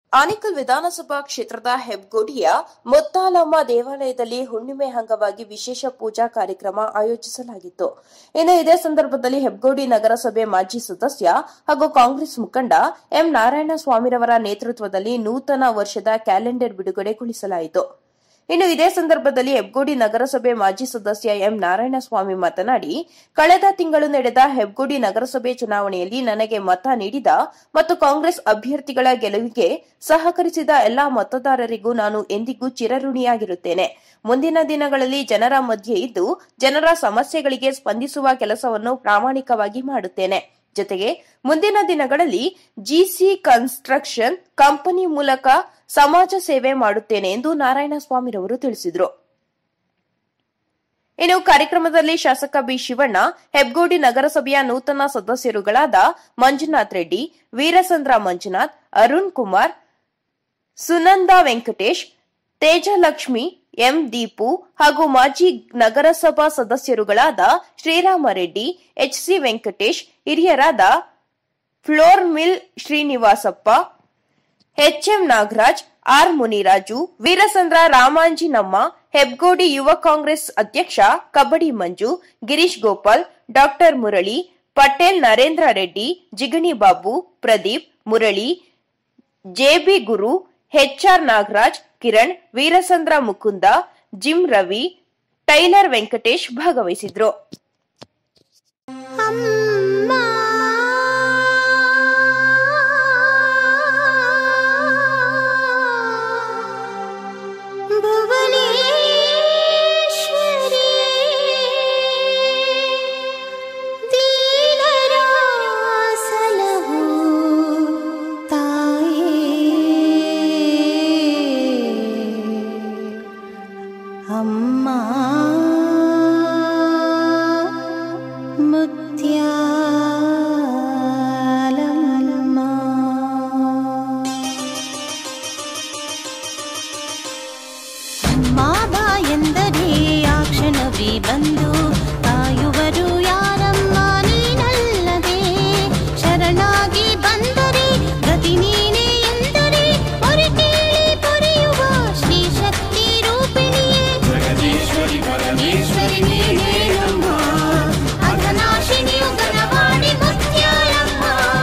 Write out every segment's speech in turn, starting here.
ಆನೇಕಲ್ ವಿಧಾನಸಭಾ ಕ್ಷೇತ್ರದ ಹೆಬ್ಗೋಡಿಯ ಮುತ್ತಾಲಮ್ಮ ದೇವಾಲಯದಲ್ಲಿ ಹುಣ್ಣಿಮೆ ಅಂಗವಾಗಿ ವಿಶೇಷ ಪೂಜಾ ಕಾರ್ಯಕ್ರಮ ಆಯೋಜಿಸಲಾಗಿತ್ತು ಇನ್ನು ಇದೇ ಸಂದರ್ಭದಲ್ಲಿ ಹೆಬ್ಗೋಡಿ ನಗರಸಭೆ ಮಾಜಿ ಸದಸ್ಯ ಹಾಗೂ ಕಾಂಗ್ರೆಸ್ ಮುಖಂಡ ಎಂ ನಾರಾಯಣಸ್ವಾಮಿರವರ ನೇತೃತ್ವದಲ್ಲಿ ನೂತನ ವರ್ಷದ ಕ್ಯಾಲೆಂಡರ್ ಬಿಡುಗಡೆಗೊಳಿಸಲಾಯಿತು ಇನ್ನು ಇದೇ ಸಂದರ್ಭದಲ್ಲಿ ಹೆಬ್ಗೋಡಿ ನಗರಸಭೆ ಮಾಜಿ ಸದಸ್ಯ ಎಂ ನಾರಾಯಣಸ್ವಾಮಿ ಮಾತನಾಡಿ ಕಳೆದ ತಿಂಗಳು ನಡೆದ ಹೆಬ್ಗೋಡಿ ನಗರಸಭೆ ಚುನಾವಣೆಯಲ್ಲಿ ನನಗೆ ಮತ ನೀಡಿದ ಮತ್ತು ಕಾಂಗ್ರೆಸ್ ಅಭ್ಯರ್ಥಿಗಳ ಗೆಲುವಿಗೆ ಸಹಕರಿಸಿದ ಎಲ್ಲಾ ಮತದಾರರಿಗೂ ನಾನು ಎಂದಿಗೂ ಚಿರಋಣಿಯಾಗಿರುತ್ತೇನೆ ಮುಂದಿನ ದಿನಗಳಲ್ಲಿ ಜನರ ಮಧ್ಯೆ ಇದ್ದು ಜನರ ಸಮಸ್ಯೆಗಳಿಗೆ ಸ್ಪಂದಿಸುವ ಕೆಲಸವನ್ನು ಪ್ರಾಮಾಣಿಕವಾಗಿ ಮಾಡುತ್ತೇನೆ ಜೊತೆಗೆ ಮುಂದಿನ ದಿನಗಳಲ್ಲಿ ಜಿಸಿ ಕನ್ಸ್ಟ್ರಕ್ಷನ್ ಕಂಪನಿ ಮೂಲಕ ಸಮಾಜ ಸೇವೆ ಮಾಡುತ್ತೇನೆ ಎಂದು ನಾರಾಯಣಸ್ವಾಮಿರವರು ತಿಳಿಸಿದರು ಇನ್ನು ಕಾರ್ಯಕ್ರಮದಲ್ಲಿ ಶಾಸಕ ಬಿ ಶಿವಣ್ಣ ಹೆಬ್ಗೋಡಿ ನಗರಸಭೆಯ ನೂತನ ಸದಸ್ಯರುಗಳಾದ ಮಂಜುನಾಥ್ ರೆಡ್ಡಿ ವೀರಸಂದ್ರ ಮಂಜುನಾಥ್ ಅರುಣ್ ಕುಮಾರ್ ಸುನಂದ ವೆಂಕಟೇಶ್ ತೇಜಲಕ್ಷ್ಮಿ ಎಂ ದೀಪು ಹಾಗೂ ಮಾಜಿ ನಗರಸಭಾ ಸದಸ್ಯರುಗಳಾದ ಶ್ರೀರಾಮರೆಡ್ಡಿ ಎಚ್ಸಿ ವೆಂಕಟೇಶ್ ಹಿರಿಯರಾದ flour mill Srinivasappa HM Nagaraj R Muniraju Veerasandra Ramanjinamma Hebbagodi ಯುವ ಕಾಂಗ್ರೆಸ್ ಅಧ್ಯಕ್ಷ kabaddi Manju Girish Gopal doctor Murali Patel Narendra Reddy Jigani Babu Pradeep Murali JB Guru HR Nagaraj Kiran Veerasandra Mukunda gym Ravi tailor Venkatesh ಭಾಗವಹಿಸಿದ್ರು ಅಮ್ಮ ಭುವನೇಶ್ವರಿ ದೀನರ ಸಲಹು ತಾಯೇ ಅಮ್ಮ ಮುತ್ಯಾಲಮ್ಮ ಅಮ್ಮ ಬಾ ಎಂದರೆ ಆ ಕ್ಷಣವೇ ಬಂದು ಕಾಯುವರು ಯಾರಮ್ಮ ನೀನಲ್ಲದೆ ಶರಣಾಗಿ ಬಂದರೆ ಗತಿ ನೀನೇ ಎಂದರೆ ಮೊರೆ ಕೇಳಿ ಪೊರೆಯುವ ಶ್ರೀ ಶಕ್ತಿ ರೂಪಿಣಿಯೇ ಜಗದೀಶ್ವರಿ ಪರಮೇಶ್ವರಿ ನೀನೇ ನಮ್ಮ ಅಘನಾಶಿನಿಯು ಗಣವಾಡಿ ಮುತ್ಯಾಲಮ್ಮ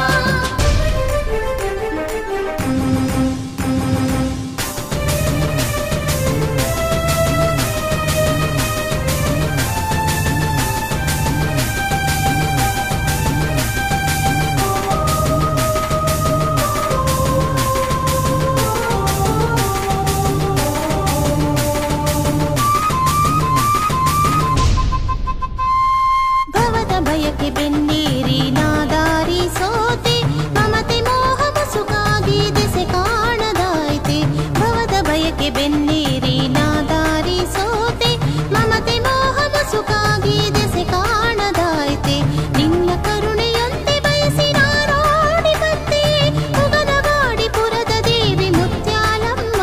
ಭವದ ಬಯಕೆ ಬೆನ್ನೇರಿ ನಾದಾರಿ ಸೋತೆ ಮಮತೆ ಮೋಹ ಮುಸುಕಾಗಿ ದೆಸೆ ಕಾಣದಾಯ್ತೆ ಭವದ ಬಯಕೆ ಬೆನ್ನೇರಿ ನಾದಾರಿ ಸೋತೆ ಮಮತೆ ಮೋಹ ಮುಸುಕಾಗಿ ದೆಸೆ ಕಾಣದಾಯ್ತೆ ನಿನ್ನ ಕರುಣೆಯಂತೆ ಬಯಸಿ ನಾರಾಡಿ ಬಂದೆ ಮುಗನವಾಡಿ ಪುರದ ದೇವಿ ಮುತ್ಯಾಲಮ್ಮ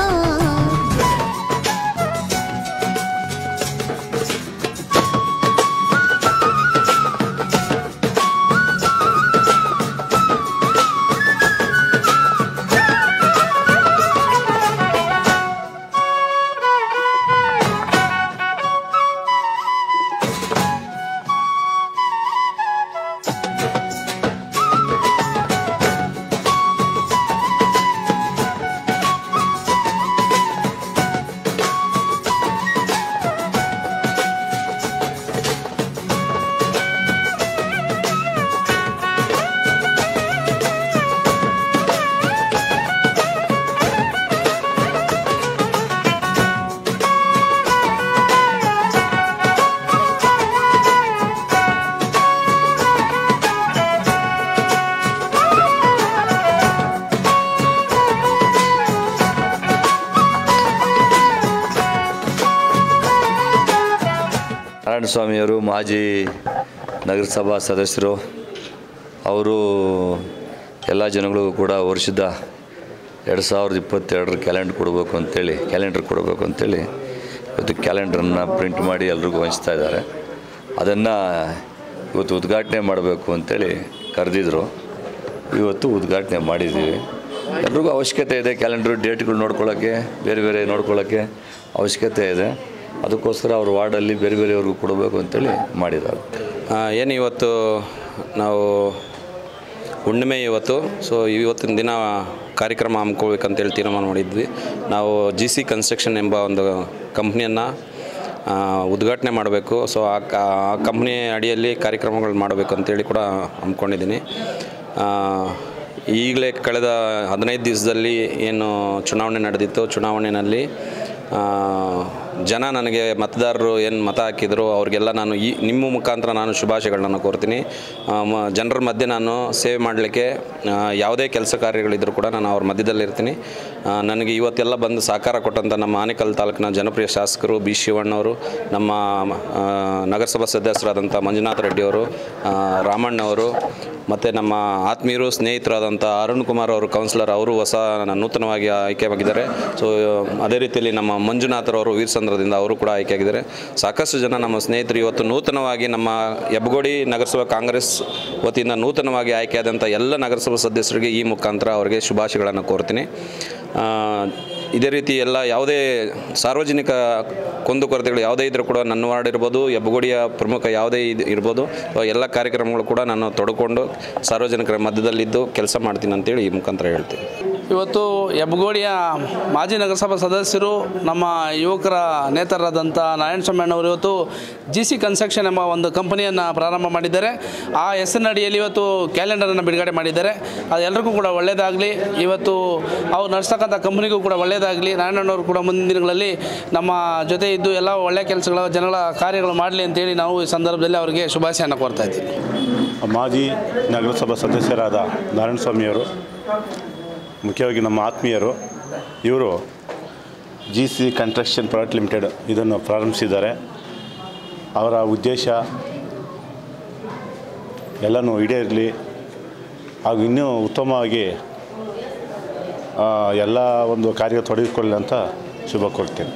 ನಾರಾಯಣಸ್ವಾಮಿಯವರು ಮಾಜಿ ನಗರಸಭಾ ಸದಸ್ಯರು ಅವರು ಎಲ್ಲ ಜನಗಳಿಗೂ ಕೂಡ ವರ್ಷದ ಎರಡು ಸಾವಿರದ ಇಪ್ಪತ್ತೆರಡರ ಕ್ಯಾಲೆಂಡರ್ ಕೊಡಬೇಕು ಅಂತೇಳಿ ಕ್ಯಾಲೆಂಡರ್ ಕೊಡಬೇಕು ಅಂತೇಳಿ ಇವತ್ತು ಕ್ಯಾಲೆಂಡ್ರನ್ನು ಪ್ರಿಂಟ್ ಮಾಡಿ ಎಲ್ರಿಗೂ ಹಂಚ್ತಾ ಇದ್ದಾರೆ ಅದನ್ನು ಇವತ್ತು ಉದ್ಘಾಟನೆ ಮಾಡಬೇಕು ಅಂತೇಳಿ ಕರೆದಿದ್ರು ಇವತ್ತು ಉದ್ಘಾಟನೆ ಮಾಡಿದ್ದೀವಿ ಎಲ್ರಿಗೂ ಅವಶ್ಯಕತೆ ಇದೆ ಕ್ಯಾಲೆಂಡ್ರು ಡೇಟ್ಗಳು ನೋಡ್ಕೊಳ್ಳೋಕ್ಕೆ ಬೇರೆ ಬೇರೆ ನೋಡ್ಕೊಳ್ಳೋಕ್ಕೆ ಅವಶ್ಯಕತೆ ಇದೆ ಅದಕ್ಕೋಸ್ಕರ ಅವ್ರ ವಾರ್ಡಲ್ಲಿ ಬೇರೆ ಬೇರೆಯವ್ರಿಗೂ ಕೊಡಬೇಕು ಅಂತೇಳಿ ಮಾಡಿದ್ದಾರೆ ಆ, ಏನು ಇವತ್ತು ನಾವು ಹುಣ್ಣಿಮೆ ಇವತ್ತು ಸೊ ಇವತ್ತಿನ ದಿನ ಕಾರ್ಯಕ್ರಮ ಹಮ್ಮಿಕೊಳ್ಬೇಕಂತೇಳಿ ತೀರ್ಮಾನ ಮಾಡಿದ್ವಿ ನಾವು ಜಿ ಸಿ ಕನ್ಸ್ಟ್ರಕ್ಷನ್ ಎಂಬ ಒಂದು ಕಂಪ್ನಿಯನ್ನು ಉದ್ಘಾಟನೆ ಮಾಡಬೇಕು ಸೊ ಆ ಕ- ಆ ಕಂಪ್ನಿ ಅಡಿಯಲ್ಲಿ ಕಾರ್ಯಕ್ರಮಗಳು ಮಾಡಬೇಕು ಅಂತೇಳಿ ಕೂಡ ಹಮ್ಮಿಕೊಂಡಿದ್ದೀನಿ ಈಗಲೇ ಕಳೆದ ಹದಿನೈದು ದಿವಸದಲ್ಲಿ ಏನು ಚುನಾವಣೆ ನಡೆದಿತ್ತು ಚುನಾವಣೆಯಲ್ಲಿ ಆ, ಜನ ನನಗೆ ಮತದಾರರು ಏನು ಮತ ಹಾಕಿದ್ರು ಅವ್ರಿಗೆಲ್ಲ ನಾನು ಈ ನಿಮ್ಮ ಮುಖಾಂತರ ನಾನು ಶುಭಾಶಯಗಳನ್ನ ಕೋರ್ತೀನಿ ಆ, ಮ- ಜನರ ಮಧ್ಯೆ ನಾನು ಸೇವೆ ಮಾಡಲಿಕ್ಕೆ ಯಾವುದೇ ಕೆಲಸ ಕಾರ್ಯಗಳಿದ್ದರೂ ಕೂಡ ನಾನು ಅವ್ರ ಮಧ್ಯದಲ್ಲಿರ್ತೀನಿ ಆ, ನನಗೆ ಇವತ್ತೆಲ್ಲ ಬಂದು ಸಹಕಾರ ಕೊಟ್ಟಂಥ ನಮ್ಮ ಆನೇಕಲ್ ತಾಲೂಕಿನ ಜನಪ್ರಿಯ ಶಾಸಕರು ಬಿ ಶಿವಣ್ಣವರು ನಮ್ಮ ಆ, ನಗರಸಭಾ ಸದಸ್ಯರಾದಂಥ ಮಂಜುನಾಥ ರೆಡ್ಡಿಯವರು ಆ, ರಾಮಣ್ಣವರು ಮತ್ತು ನಮ್ಮ ಆತ್ಮೀಯರು ಸ್ನೇಹಿತರಾದಂಥ ಅರುಣ್ ಕುಮಾರ್ ಅವರು ಕೌನ್ಸಿಲರ್ ಅವರು ಹೊಸ ನೂತನವಾಗಿ ಆಯ್ಕೆಯಾಗಿದ್ದಾರೆ ಸೊ ಅದೇ ರೀತಿಯಲ್ಲಿ ನಮ್ಮ ಮಂಜುನಾಥರವರು ವೀರಸಂದ್ರದಿಂದ ಅವರು ಕೂಡ ಆಯ್ಕೆಯಾಗಿದ್ದಾರೆ ಸಾಕಷ್ಟು ಜನ ನಮ್ಮ ಸ್ನೇಹಿತರು ಇವತ್ತು ನೂತನವಾಗಿ ನಮ್ಮ ಹೆಬ್ಬಗೋಡಿ ನಗರಸಭಾ ಕಾಂಗ್ರೆಸ್ ವತಿಯಿಂದ ನೂತನವಾಗಿ ಆಯ್ಕೆಯಾದಂಥ ಎಲ್ಲ ನಗರಸಭಾ ಸದಸ್ಯರಿಗೆ ಈ ಮುಖಾಂತರ ಅವರಿಗೆ ಶುಭಾಶಯಗಳನ್ನು ಕೋರ್ತೀನಿ ಆ, ಇದೇ ರೀತಿ ಎಲ್ಲ ಯಾವುದೇ ಸಾರ್ವಜನಿಕ ಕುಂದುಕೊರತೆಗಳು ಯಾವುದೇ ಇದ್ರೂ ಕೂಡ ನನ್ನ ವಾರ್ಡ್ ಇರ್ಬೋದು ಹೆಬ್ಬಗೋಡಿಯ ಪ್ರಮುಖ ಯಾವುದೇ ಇದು ಇರ್ಬೋದು ಎಲ್ಲ ಕಾರ್ಯಕ್ರಮಗಳು ಕೂಡ ನಾನು ತೊಡ್ಕೊಂಡು ಸಾರ್ವಜನಿಕರ ಮಧ್ಯದಲ್ಲಿದ್ದು ಕೆಲಸ ಮಾಡ್ತೀನಿ ಅಂತೇಳಿ ಈ ಮುಖಾಂತರ ಹೇಳ್ತೀನಿ ಇವತ್ತು ಹೆಬ್ಬಗೋಡಿಯ ಮಾಜಿ ನಗರಸಭಾ ಸದಸ್ಯರು ನಮ್ಮ ಯುವಕರ ನೇತರರಾದಂಥ ನಾರಾಯಣ ಸ್ವಾಮಿಯಣ್ಣವರು ಇವತ್ತು ಜಿ ಸಿ ಕನ್ಸ್ಟ್ರಕ್ಷನ್ ಎಂಬ ಒಂದು ಕಂಪನಿಯನ್ನು ಪ್ರಾರಂಭ ಮಾಡಿದ್ದಾರೆ ಆ ಹೆಸರಿನಡಿಯಲ್ಲಿ ಇವತ್ತು ಕ್ಯಾಲೆಂಡರನ್ನು ಬಿಡುಗಡೆ ಮಾಡಿದ್ದಾರೆ ಅದು ಎಲ್ರಿಗೂ ಕೂಡ ಒಳ್ಳೆಯದಾಗಲಿ ಇವತ್ತು ಅವ್ರು ನಡೆಸ್ತಕ್ಕಂಥ ಕಂಪನಿಗೂ ಕೂಡ ಒಳ್ಳೆಯದಾಗಲಿ ನಾರಾಯಣಣ್ಣವರು ಕೂಡ ಮುಂದಿನ ದಿನಗಳಲ್ಲಿ ನಮ್ಮ ಜೊತೆ ಇದ್ದು ಎಲ್ಲ ಒಳ್ಳೆಯ ಕೆಲಸಗಳ ಜನಗಳ ಕಾರ್ಯಗಳು ಮಾಡಲಿ ಅಂತೇಳಿ ನಾವು ಈ ಸಂದರ್ಭದಲ್ಲಿ ಅವರಿಗೆ ಶುಭಾಶಯನ ಕೋರ್ತಾ ಇದ್ದೀವಿ ಮಾಜಿ ನಗರಸಭಾ ಸದಸ್ಯರಾದ ನಾರಾಯಣ ಸ್ವಾಮಿಯವರು ಮುಖ್ಯವಾಗಿ ನಮ್ಮ ಆತ್ಮೀಯರು ಇವರು G C construction private limited ಇದನ್ನು ಪ್ರಾರಂಭಿಸಿದ್ದಾರೆ ಅವರ ಉದ್ದೇಶ ಎಲ್ಲನೂ ಈಡೇರಲಿ ಹಾಗೂ ಇನ್ನೂ ಉತ್ತಮವಾಗಿ ಆ, ಎಲ್ಲ ಒಂದು ಕಾರ್ಯ ತೊಡಗಿಕೊಳ್ಳಿ ಅಂತ ಶುಭ ಕೋರ್ತೇನೆ